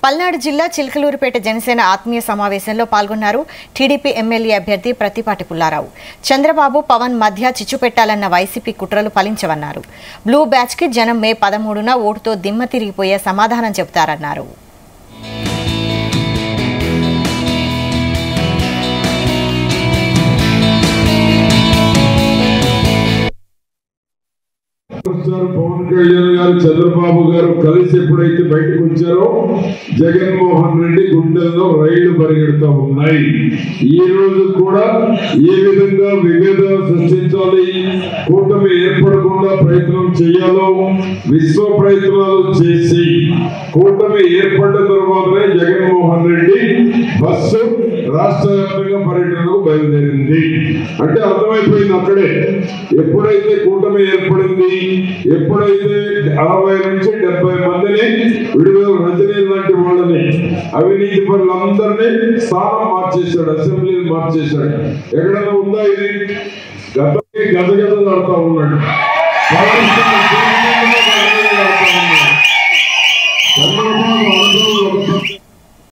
పల్నాడు జిల్లా చిలకలూరుపేట జనసేన ఆత్మీయ సమావేశంలో పాల్గొన్నారు టీడీపీ ఎమ్మెల్యే అభ్యర్థి ప్రతిపాటి పుల్లారావు చంద్రబాబు పవన్ మధ్య చిచ్చు పెట్టాలన్న వైసీపీ కుట్రలు ఫలించవన్నారు బ్లూ బ్యాచ్కి జనం మే పదమూడున ఓటుతో దిమ్మ తిరిగిపోయే సమాధానం చెబుతారన్నారు సార్ పవన్ కళ్యాణ్ గారు చంద్రబాబు గారు కలిసి ఎప్పుడైతే బయటకు వచ్చారో జగన్మోహన్ రెడ్డి గుండెల్లో రైళ్లు పరిగెడుతూ ఉన్నాయి ఈ రోజు కూడా ఏ విధంగా విభేదాలు సృష్టించాలి కూటమి ఏర్పడకుండా ప్రయత్నం చేయాలో విశ్వ ప్రయత్నాలు చేసి కూటమి ఏర్పడ్డ తర్వాతనే జగన్మోహన్ రెడ్డి బస్సు రాష్ట్ర వ్యాప్తంగా పర్యటనకు బయలుదేరింది అంటే అర్థమైపోయింది అక్కడే ఎప్పుడైతే కూటమి ఏర్పడింది ఎప్పుడైతే అరవై నుంచి డెబ్బై మందిని విడుదల రజనీ లాంటి వాళ్ళని అవినీతి పనులందరినీ స్థానం మార్చేశాడు అసెంబ్లీని మార్చేశాడు ఎక్కడైనా ఉందా ఇది గతమే గదగదలాడుతూ ఉన్నాడు పాలిస్తున్న